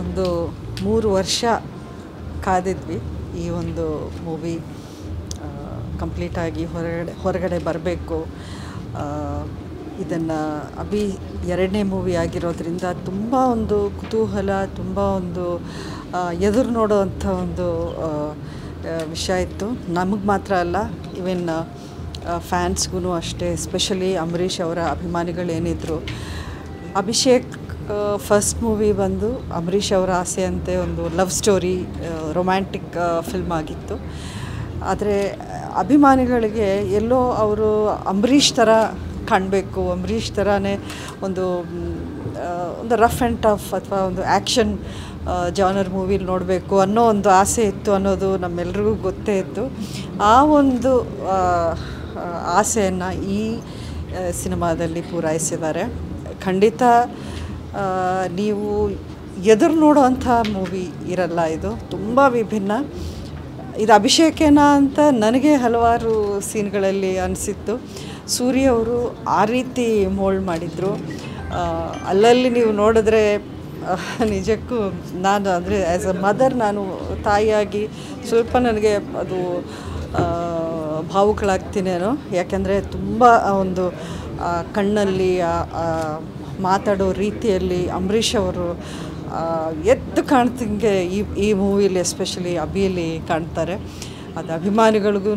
ಒಂದು ಮೂರು ವರ್ಷ ಕಾದಿದ್ವಿ ಈ ಒಂದು ಮೂವಿ ಕಂಪ್ಲೀಟಾಗಿ ಹೊರಗಡೆ ಹೊರಗಡೆ ಬರಬೇಕು ಇದನ್ನು ಅಭಿ ಎರಡನೇ ಮೂವಿ ಆಗಿರೋದ್ರಿಂದ ತುಂಬ ಒಂದು ಕುತೂಹಲ ತುಂಬ ಒಂದು ಆ, ಎದುರು ನೋಡೋವಂಥ ಒಂದು ಆ, ಆ, ವಿಷಯ ಇತ್ತು ನಮಗೆ ಮಾತ್ರ ಅಲ್ಲ ಇವನ್ ಫ್ಯಾನ್ಸ್ಗೂ ಅಷ್ಟೇ ಎಸ್ಪೆಷಲಿ ಅಂಬರೀಷ್ ಅವರ ಅಭಿಮಾನಿಗಳೇನಿದ್ರು ಅಭಿಷೇಕ್ ಫಸ್ಟ್ ಮೂವಿ ಬಂದು ಅಂಬರೀಷ್ ಅವರ ಆಸೆಯಂತೆ ಒಂದು ಲವ್ ಸ್ಟೋರಿ ರೊಮ್ಯಾಂಟಿಕ್ ಫಿಲ್ಮ್ ಆಗಿತ್ತು ಆದರೆ ಅಭಿಮಾನಿಗಳಿಗೆ ಎಲ್ಲೋ ಅವರು ಅಂಬರೀಷ್ ಥರ ಕಾಣಬೇಕು ಅಂಬರೀಷ್ ಥರನೇ ಒಂದು ಮ್, ಆ, ಒಂದು ರಫ್ ಆ್ಯಂಡ್ ಟಫ್ ಅಥವಾ ಒಂದು ಆ್ಯಕ್ಷನ್ ಜಾನರ್ ಮೂವಿಲಿ ನೋಡಬೇಕು ಅನ್ನೋ ಒಂದು ಆಸೆ ಇತ್ತು ಅನ್ನೋದು ನಮ್ಮೆಲ್ರಿಗೂ ಗೊತ್ತೇ ಇತ್ತು ಆ ಒಂದು ಆಸೆಯನ್ನು ಈ ಆ, ಸಿನಿಮಾದಲ್ಲಿ ಪೂರೈಸಿದ್ದಾರೆ ಖಂಡಿತ ಆ, ನೀವು ಎದುರು ನೋಡೋವಂಥ ಮೂವಿ ಇರಲ್ಲ ಇದು ತುಂಬ ವಿಭಿನ್ನ ಇದು ಅಭಿಷೇಕೇನ ಅಂತ ನನಗೆ ಹಲವಾರು ಸೀನ್ಗಳಲ್ಲಿ ಅನಿಸಿತ್ತು ಸೂರ್ಯ ಅವರು ಆ ರೀತಿ ಮೋಲ್ಡ್ ಮಾಡಿದರು ಆ, ಅಲ್ಲಲ್ಲಿ ನೀವು ನೋಡಿದ್ರೆ ಆ, ನಿಜಕ್ಕೂ ನಾನು ಅಂದರೆ ಆ್ಯಸ್ ಅ ಮದರ್ ನಾನು ತಾಯಿಯಾಗಿ ಸ್ವಲ್ಪ ನನಗೆ ಅದು ಆ, ಭಾವುಕಳಾಗ್ತೀನೇನೋ ಯಾಕೆಂದರೆ ತುಂಬ ಆ ಒಂದು ಆ ಕಣ್ಣಲ್ಲಿ ಆ- ಆ ಮಾತಾಡೋ ರೀತಿಯಲ್ಲಿ ಅಂಬರೀಷ್ ಅವರು ಆ, ಎದ್ದು ಕಾಣ್ತಿಂಗೆ ಈ ಈ ಮೂವಿಲಿ ಎಸ್ಪೆಷಲಿ ಅಭಿಯಲ್ಲಿ ಕಾಣ್ತಾರೆ ಅದು ಅಭಿಮಾನಿಗಳಿಗೂ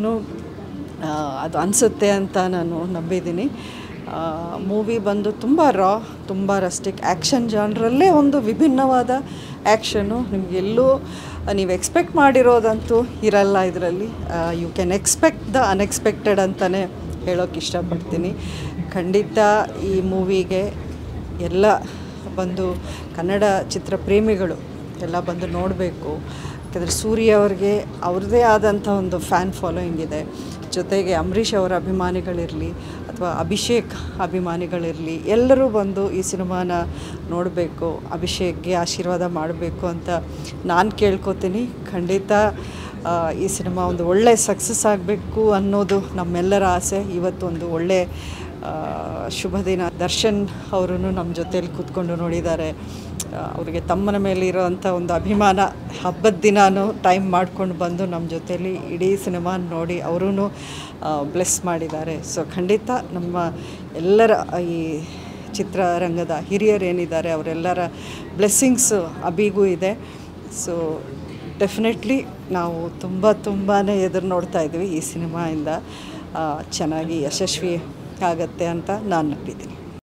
ಅದು ಅನಿಸುತ್ತೆ ಅಂತ ನಾನು ನಂಬಿದ್ದೀನಿ ಮೂವಿ ಬಂದು ತುಂಬ ರಾ ತುಂಬ ರಸ್ಟಿಕ್ ಆ್ಯಕ್ಷನ್ ಜಾನ್ರಲ್ಲೇ ಒಂದು ವಿಭಿನ್ನವಾದ ಆ್ಯಕ್ಷನು ನಿಮಗೆಲ್ಲೂ ನೀವು ಎಕ್ಸ್ಪೆಕ್ಟ್ ಮಾಡಿರೋದಂತೂ ಇರಲ್ಲ ಇದರಲ್ಲಿ you can expect the unexpected ಅಂತಲೇ ಹೇಳೋಕ್ಕೆ ಇಷ್ಟಪಡ್ತೀನಿ ಖಂಡಿತ ಈ ಮೂವಿಗೆ ಎಲ್ಲ ಬಂದು ಕನ್ನಡ ಚಿತ್ರ ಪ್ರೇಮಿಗಳು ಎಲ್ಲ ಬಂದು ನೋಡಬೇಕು ಯಾಕಂದರೆ ಸೂರ್ಯ ಅವ್ರಿಗೆ ಅವ್ರದ್ದೇ ಆದಂಥ ಒಂದು ಫ್ಯಾನ್ ಫಾಲೋಯಿಂಗ್ ಇದೆ ಜೊತೆಗೆ ಅಂಬರೀಷ್ ಅವರ ಅಭಿಮಾನಿಗಳಿರಲಿ ಅಥವಾ ಅಭಿಷೇಕ್ ಅಭಿಮಾನಿಗಳಿರಲಿ ಎಲ್ಲರೂ ಬಂದು ಈ ಸಿನಿಮಾನ ನೋಡಬೇಕು ಅಭಿಷೇಕ್ಗೆ ಆಶೀರ್ವಾದ ಮಾಡಬೇಕು ಅಂತ ನಾನು ಕೇಳ್ಕೊತೀನಿ ಖಂಡಿತ ಆ, ಈ ಸಿನಿಮಾ ಒಂದು ಒಳ್ಳೆ ಸಕ್ಸಸ್ ಆಗಬೇಕು ಅನ್ನೋದು ನಮ್ಮೆಲ್ಲರ ಆಸೆ ಇವತ್ತು ಒಂದು ಒಳ್ಳೆ ಆ, ಶುಭ ದಿನ ದರ್ಶನ್ ಅವರು ನಮ್ಮ ಜೊತೇಲಿ ಕೂತ್ಕೊಂಡು ನೋಡಿದ್ದಾರೆ ಆ, ಅವರಿಗೆ ತಮ್ಮನ ಮೇಲೆ ಇರೋವಂಥ ಒಂದು ಅಭಿಮಾನ ಹಬ್ಬದ ದಿನಾನು ಟೈಮ್ ಮಾಡ್ಕೊಂಡು ಬಂದು ನಮ್ಮ ಜೊತೇಲಿ ಇಡೀ ಸಿನಿಮಾ ನೋಡಿ ಅವರೂ ಬ್ಲೆಸ್ ಮಾಡಿದ್ದಾರೆ ಸೊ ಖಂಡಿತ ನಮ್ಮ ಎಲ್ಲರ ಈ ಚಿತ್ರರಂಗದ ಹಿರಿಯರೇನಿದ್ದಾರೆ ಅವರೆಲ್ಲರ ಬ್ಲೆಸ್ಸಿಂಗ್ಸು ಅಬಿಗೂ ಇದೆ ಸೊ ಡೆಫಿನೆಟ್ಲಿ ನಾವು ತುಂಬ ತುಂಬಾ ಎದುರು ನೋಡ್ತಾ ಇದ್ವಿ ಈ ಸಿನಿಮಾಯಿಂದ ಆ, ಚೆನ್ನಾಗಿ ಯಶಸ್ವಿ ಆಗತ್ತೆ ಅಂತ ನಾನು ನಂಬಿದ್ದೀನಿ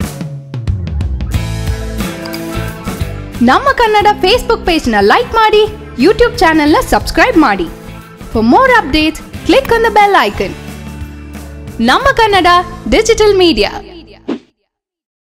ನಮ್ಮ ಕನ್ನಡ ಫೇಸ್ಬುಕ್ ಪೇಜ್ನ ಲೈಕ್ ಮಾಡಿ ಯೂಟ್ಯೂಬ್ ಚಾನೆಲ್ನ ಸಬ್ಸ್ಕ್ರೈಬ್ ಮಾಡಿ for more updates click on the bell icon ನಮ್ಮ ಕನ್ನಡ ಡಿಜಿಟಲ್ ಮೀಡಿಯಾ